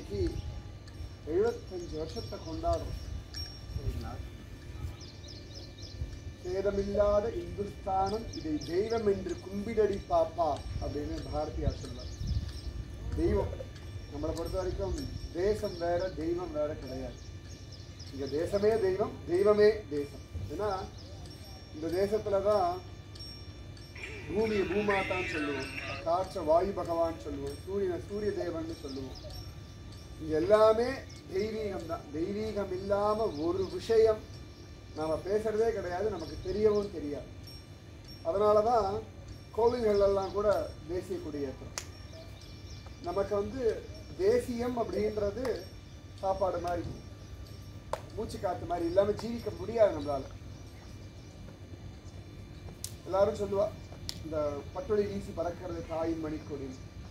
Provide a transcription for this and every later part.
இன்னைக்கு எழுபத்தஞ்சு வருஷத்தை கொண்டாடுறோம் சரிங்களா சேதமில்லாத இந்துஸ்தானம் இதை தெய்வம் என்று கும்பிடடி பாப்பா அப்படின்னு பாரதியார் சொல்வார் தெய்வம் நம்மளை பொறுத்த வரைக்கும் தேசம் வேற தெய்வம் வேற கிடையாது இங்க தேசமே தெய்வம் தெய்வமே தேசம் ஏன்னா இந்த தேசத்துல தான் பூமியை பூமாதான்னு சொல்லுவோம் காற்றை வாயு பகவான் சொல்லுவோம் சூரியனை சூரிய தேவன்னு சொல்லுவோம் இங்க எல்லாமே தெய்வீகம் தான் தெய்வீகம் இல்லாம ஒரு விஷயம் நாம பேசுறதே கிடையாது நமக்கு தெரியவும் தெரியாது அதனால தான் கோவில்கள் எல்லாம் கூட தேசிய கொடியேற்றம் நமக்கு வந்து தேசியம் அப்படின்றது சாப்பாடு மாதிரி மூச்சு காத்து மாதிரி இல்லாம ஜீவிக்க முடியாது நம்மளால எல்லாரும் சொல்லுவா இந்த பட்டொளி வீசி பறக்கிறது தாயின் மணிக்கொடி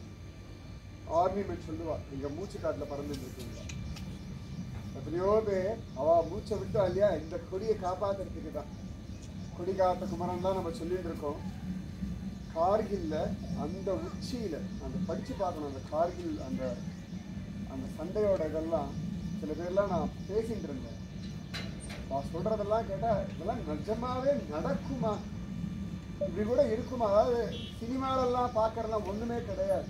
ஆர்மிமெண்ட் சொல்லுவா எங்க மூச்சு காட்டுல பறந்துட்டு இருக்குங்களா எத்தனையோ பேர் அவ மூச்சை விட்டா இல்லையா இந்த கொடியை காப்பாத்துறதுக்கு தான் கொடி காத்த குமரன் தான் நம்ம சொல்லிட்டு இருக்கோம் கார்கில்ல அந்த உச்சியில அந்த படிச்சு பார்க்கணும் அந்த கார்கில் அந்த அந்த சண்டையோட இதெல்லாம் சில பேர்லாம் நான் பேசிட்டு இருந்தேன் அவ சொல்றதெல்லாம் கேட்டா இதெல்லாம் நிஜமாவே நடக்குமா இப்படி கூட இருக்குமா அதாவது சினிமாலெல்லாம் பார்க்கறதெல்லாம் ஒண்ணுமே கிடையாது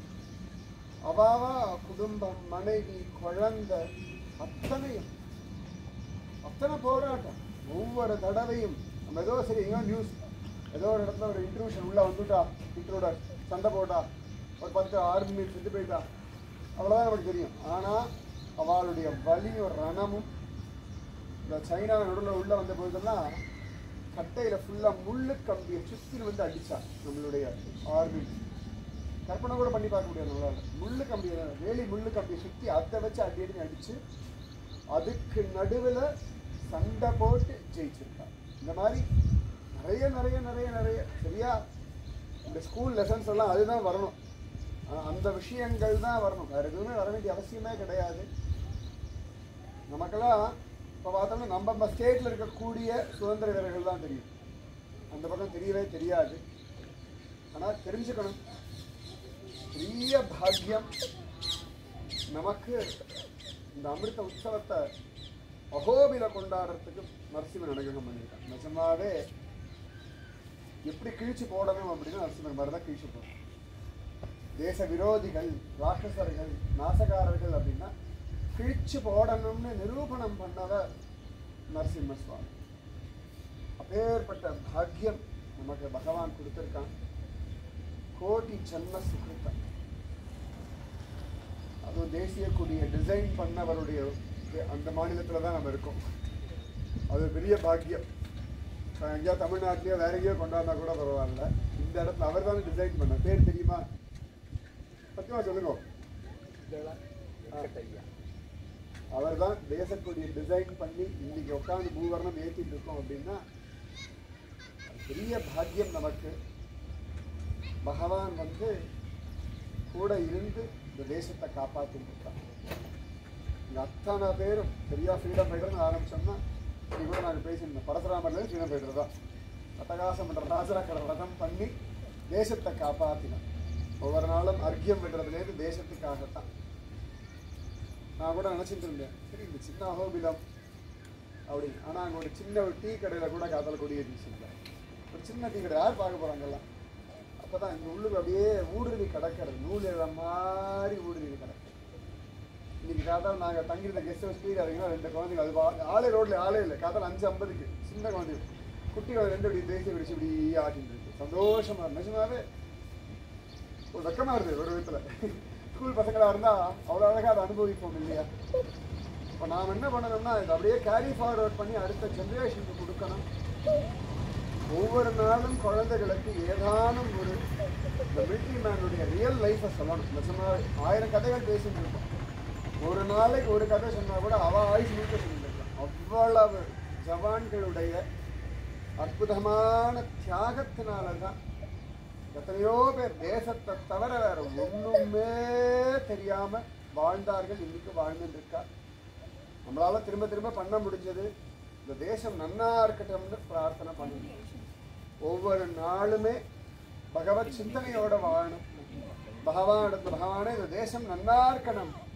அவாவா குடும்பம் மனைவி குழந்தை அத்தனையும் அத்தனை போராட்டம் ஒவ்வொரு தடவையும் நம்ம ஏதோ சரி எங்கேயோ நியூஸ் ஏதோ ஒரு இடத்துல ஒரு இன்ட்ரூஷன் உள்ள வந்துட்டா இன்ட்ரூட சண்டை போட்டா ஒரு பத்து ஆர்மி செத்து போயிட்டா அவ்வளோதான் நமக்கு தெரியும் ஆனால் அவளுடைய வலியும் ரணமும் இந்த சைனா நடுவில் உள்ள வந்த போதெல்லாம் கட்டையில் ஃபுல்லாக முள்ளு கம்பியை சுற்றி வந்து அடிச்சா நம்மளுடைய ஆர்மி கற்பனை கூட பண்ணி பார்க்க முடியாது நம்மளால முள்ளு கம்பியை வேலி முள்ளு கம்பியை சுற்றி அதை வச்சு அடி அடி அடிச்சு அதுக்கு நடுவில் சண்டை போட்டு ஜெயிச்சிருக்கா இந்த மாதிரி நிறைய நிறைய நிறைய நிறைய சரியா இந்த ஸ்கூல் லெசன்ஸ் எல்லாம் அதுதான் வரணும் ஆனா, அந்த விஷயங்கள் தான் வரணும் வேற எதுவுமே வர வேண்டிய அவசியமே கிடையாது நமக்கெல்லாம் இப்போ பார்த்தோம்னா நம்ம ஸ்டேட்டில் இருக்கக்கூடிய சுதந்திர வீரர்கள் தான் தெரியும் அந்த பக்கம் தெரியவே தெரியாது ஆனால் தெரிஞ்சுக்கணும் பெரிய பாக்கியம் நமக்கு இந்த அமிர்த உற்சவத்தை அகோபில கொண்டாடுறதுக்கு நரசிம்மன் அனுகிரகம் பண்ணியிருக்கான் நிஜமாவே எப்படி கிழிச்சு போடணும் அப்படின்னு நரசிம்மன் மாதிரி தான் கிழிச்சு போடணும் தேச விரோதிகள் ராட்சசர்கள் நாசகாரர்கள் அப்படின்னா கிழிச்சு போடணும்னு நிரூபணம் பண்ணவர் நரசிம்ம சுவாமி அப்பேற்பட்ட பாக்கியம் நமக்கு பகவான் கொடுத்திருக்கான் கோடி ஜன்ம சுகிருத்தம் அதுவும் தேசிய கொடியை டிசைன் பண்ணவருடைய அந்த மாநிலத்தில் தான் நம்ம இருக்கோம் அது ஒரு பெரிய பாக்கியம் இப்போ எங்கேயோ தமிழ்நாட்டிலேயோ வேற எங்கேயோ கொண்டாந்தா கூட பரவாயில்ல இந்த இடத்துல அவர் தானே டிசைன் பண்ண பேர் தெரியுமா சத்தியமா சொல்லுங்க அவர் தான் தேசக்கொடியை டிசைன் பண்ணி இன்னைக்கு உட்காந்து மூவர்ணம் ஏற்றிட்டு இருக்கோம் அப்படின்னா அது பெரிய பாக்கியம் நமக்கு பகவான் வந்து கூட இருந்து இந்த தேசத்தை காப்பாற்றிட்டு இருக்கான் இங்க அத்தனை பேரும் சரியா ஃப்ரீடம் ஃபைட்டர்னு ஆரம்பிச்சோம்னா இது கூட நாங்கள் பேசியிருந்தோம் பரசுராமர்லேருந்து ஃப்ரீடம் ஃபைட்டர் தான் அட்டகாசம் பண்ற ராஜராக்கட ரதம் பண்ணி தேசத்தை காப்பாற்றினான் ஒவ்வொரு நாளும் அர்க்கியம் விடுறதுலேருந்து தேசத்துக்காகத்தான் நான் கூட நினச்சிட்டு இருந்தேன் சரி இந்த சின்ன அகோபிலம் அப்படி ஆனால் அங்கே ஒரு சின்ன ஒரு டீ கடையில் கூட காதல் கொடியை வீசிருந்தேன் ஒரு சின்ன டீ கடை யார் பார்க்க போகிறாங்கல்லாம் அப்போ தான் இந்த உள்ளுக்கு அப்படியே ஊடுருவி கிடக்கிறது நூல் இழ மாதிரி ஊடுருவி கிடக்கு இன்னைக்கு காத்தால் நாங்கள் தங்கியிருந்த கெஸ்ட் ஹவுஸ் போய் இறங்கினா ரெண்டு குழந்தைங்க அது பா- ஆளே ரோட்ல ஆளே இல்லை காத்தால் அஞ்சு ஐம்பதுக்கு சின்ன குழந்தைங்க குட்டி குழந்தை ரெண்டு இப்படி தேசிய பிடிச்சி இப்படி ஆட்டிட்டு இருக்கு சந்தோஷமா இருக்கு. நிஜமாவே ஒரு வெக்கமா இருக்கு ஒரு விதத்துல ஸ்கூல் பசங்களா இருந்தா அவ்வளோ அழகா அதை அனுபவிப்போம் இல்லையா இப்போ நாம் என்ன பண்ணணும்னா இதை அப்படியே கேரி ஃபார்வர்ட் பண்ணி அடுத்த ஜென்ரேஷனுக்கு கொடுக்கணும் ஒவ்வொரு நாளும் குழந்தைகளுக்கு ஏதானும் ஒரு இந்த மிலிட்ரி மேனுடைய ரியல் லைஃப்பை சொல்லணும் நிஜமாவே ஆயிரம் கதைகள் பேசிட்டு இருக்கோம் ஒரு நாளைக்கு ஒரு கதை சொன்னா கூட அவ ஆயுஷ் முழுக்க சொல்லியிருக்கான் அவ்வளவு ஜவான்களுடைய அற்புதமான தியாகத்தினால தான் எத்தனையோ பேர் தேசத்தை தவிர வேற ஒண்ணுமே தெரியாம வாழ்ந்தார்கள் இன்னைக்கு வாழ்ந்துட்டு இருக்கா நம்மளால திரும்ப திரும்ப பண்ண முடிஞ்சது இந்த தேசம் நன்னா இருக்கட்டும்னு பிரார்த்தனை பண்ணணும் ஒவ்வொரு நாளுமே பகவத் சிந்தனையோட வாழணும் பகவான் பகவானே இந்த தேசம் நன்னா இருக்கணும்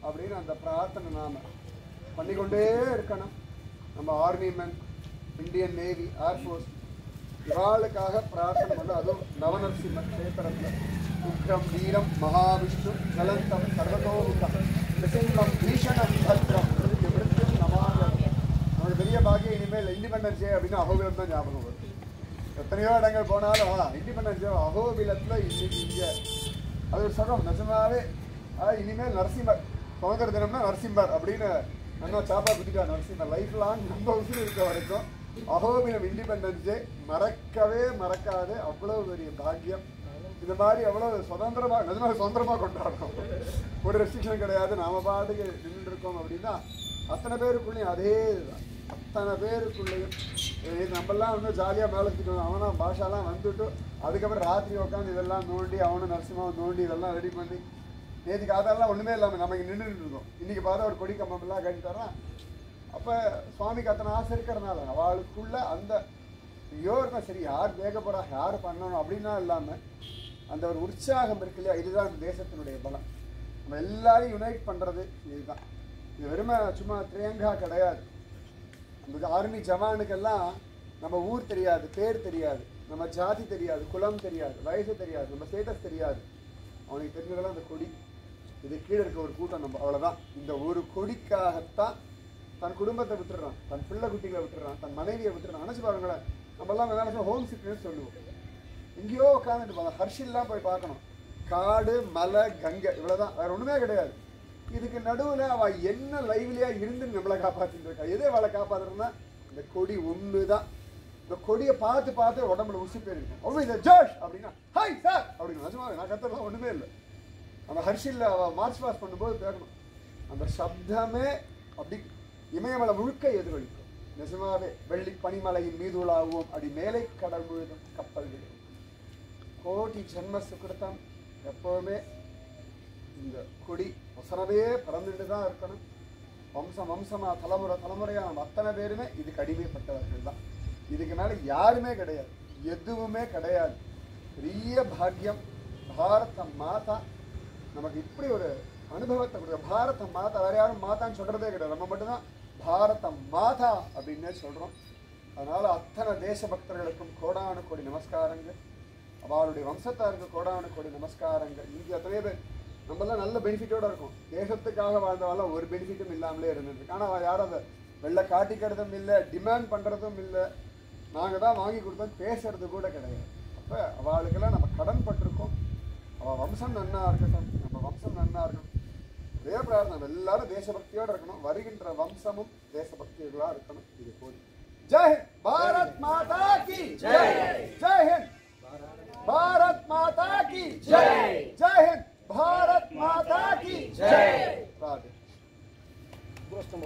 அப்படின்னு அந்த பிரார்த்தனை நாம பண்ணிக்கொண்டே இருக்கணும் நம்ம army man Indian navy air force இவாளுக்காக பிரார்த்தனை பண்ண அதுவும் நவநரசிம்ம கஷேத்திரத்தில் உக்ரம் வீரம் மகாவிஷ்ணு ஜலந்தம் சர்வதோமுகம் நிசிங்கம் பீஷணம் பத்ரம் மிருத்யு மிருத்யும் நமாயம் நமக்கு பெரிய பாக்கியம் இனிமேல் இண்டிபெண்டன்ஸ் டே அப்படின்னு அகோபிலம் தான் ஞாபகம் வரும் எத்தனையோ இடங்கள் போனாலும் இண்டிபெண்டன்ஸ் டே அகோபிலத்தில் இன்னைக்கு இங்கே அது ஒரு சகம் நிஜமாவே அதாவது இனிமேல் நரசிம்மர் சுதந்திர தினம்னா நரசிம்மர் அப்படின்னு நல்லா சாப்பா குத்திட்டா நரசிம்மர் லைஃப் லாங் நம்ம உசுறு இருக்க வரைக்கும் அகோபிலம் இண்டிபெண்டன்ஸ் டே மறக்கவே மறக்காது அவ்வளவு பெரிய பாக்கியம் இந்த மாதிரி அவ்வளவு சுதந்திரமா நிஜமாக சுதந்திரமா கொண்டாடுறோம் ஒரு ரெஸ்ட்ரிக்ஷன் கிடையாது நாம பாட்டுக்கு நின்று இருக்கோம் அப்படின்னா அத்தனை பேருக்குள்ளேயும் அதே இதுதான் அத்தனை பேருக்குள்ளேயும் இது நம்மெல்லாம் வந்து ஜாலியாக மேலே சுற்றிட்டு அவனா பாஷாலாம் வந்துட்டு அதுக்கப்புறம் ராத்திரி உட்காந்து இதெல்லாம் நோண்டி அவனும் நரசிம்மாவும் நோண்டி இதெல்லாம் ரெடி பண்ணி நேற்றுக்கு அதெல்லாம் ஒன்றுமே இல்லாமல் நம்ம இங்கே நின்றுட்டு இருக்கோம் இன்னைக்கு பார்த்தா ஒரு கொடி கம்பமெல்லாம் கட்டி தரான் அப்போ சுவாமிக்கு அத்தனை ஆசை இருக்கிறனால அவளுக்குள்ள அந்த ஐயோ இருக்கும் சரி யார் கேட்க போறா யார் பண்ணணும் அப்படின்னா இல்லாமல் அந்த ஒரு உற்சாகம் இருக்கு இல்லையா இதுதான் இந்த தேசத்தினுடைய பலம் நம்ம எல்லாரையும் யுனைட் பண்ணுறது இதுதான் இது வெறுமை சும்மா திரியங்கா கிடையாது அந்த ஆர்மி ஜவானுக்கெல்லாம் நம்ம ஊர் தெரியாது பேர் தெரியாது நம்ம ஜாதி தெரியாது குலம் தெரியாது வயசு தெரியாது நம்ம ஸ்டேட்டஸ் தெரியாது அவனுக்கு தெரிஞ்சதெல்லாம் அந்த கொடி இது கீழே இருக்க ஒரு கூட்டம் நம்ம அவ்வளவுதான் இந்த ஒரு கொடிக்காகத்தான் தன் குடும்பத்தை விட்டுறான் தன் பிள்ளை குட்டிகளை விட்டுறான் தன் மனைவியை விட்டுறான் நினைச்சு பாருங்களேன் நம்ம எல்லாம் என்ன ஹோம் சிக்னஸ் சொல்லுவோம் எங்கேயோ உட்காந்துட்டு போகலாம் ஹர்ஷில்லாம் போய் பார்க்கணும் காடு மலை கங்கை இவ்வளவுதான் வேற ஒண்ணுமே கிடையாது இதுக்கு நடுவுல அவ என்ன லைவ்லியா இருந்து நம்மளை காப்பாத்திட்டு இருக்கா எது அவளை காப்பாத்துறதுன்னா இந்த கொடி ஒண்ணுதான் இந்த கொடியை பார்த்து பார்த்து உடம்புல உசு போயிருக்கும் அவ்வளோ இந்த ஜோஷ் அப்படின்னா ஹாய் சார் அப்படின்னு நிஜமாவே நான் கத்துறதுலாம் ஒண்ணுமே இல்லை அந்த ஹர்ஷில் அவ மார்ச் பாஸ் பண்ணும்போது கேட்கணும் அந்த சப்தமே அப்படி இமயமலை முழுக்க எதிரொலிக்கும் நிஜமாவே வெள்ளி பனிமலையின் மீது உலாவுவோம் அப்படி மேலை கடல் முழுதும் கப்பல் விடும் கோடி ஜென்ம சுக்கிருத்தம் எப்பவுமே இந்த கொடி ஒசரவே பறந்துட்டு தான் இருக்கணும் வம்சம் வம்சமா தலைமுறை தலைமுறையா நம்ம அத்தனை பேருமே இதுக்கு அடிமைப்பட்டவர்கள் தான் இதுக்கு மேல யாருமே கிடையாது எதுவுமே கிடையாது பெரிய பாக்கியம் பாரத மாதா நமக்கு இப்படி ஒரு அனுபவத்தை கொடுக்க பாரத மாதா வேற யாரும் மாதான்னு சொல்றதே கிடையாது நம்ம மட்டும்தான் பாரத மாதா அப்படின்னே சொல்றோம் அதனால அத்தனை தேச பக்தர்களுக்கும் கோடானு கோடி நமஸ்காரங்கள் அவளுடைய வம்சத்தாருக்கு கோடானு கோடி நமஸ்காரங்கள் இங்கே எத்தனையோ பேர் நம்மலாம் நல்ல பெனிஃபிட்டோட இருக்கும் தேசத்துக்காக வாழ்ந்தவாலாம் ஒரு பெனிஃபிட்டும் இல்லாமலே இருந்திருக்கு ஆனால் அவள் யாரும் அதை வெளில காட்டிக்கிறதும் இல்லை டிமாண்ட் பண்ணுறதும் இல்லை நாங்கள் தான் வாங்கி கொடுத்தோம் பேசுறது கூட கிடையாது அப்போ அவளுக்கெல்லாம் நம்ம கடன் பட்டிருக்கோம் அவள் வம்சம் நன்னா இருக்கட்டும் நம்ம வம்சம் நன்னா இருக்கணும் ஒரே பிரார்த்தனை நம்ம எல்லாரும் தேசபக்தியோட இருக்கணும் வருகின்ற வம்சமும் தேசபக்திகளா இருக்கணும் இது போதும் ஜெய் ஹிந்த் பாரத் மாதா கி ஜெய் ஜெய் ஹிந்த் भारत माता की जय जय हिंद भारत माता की जय राधे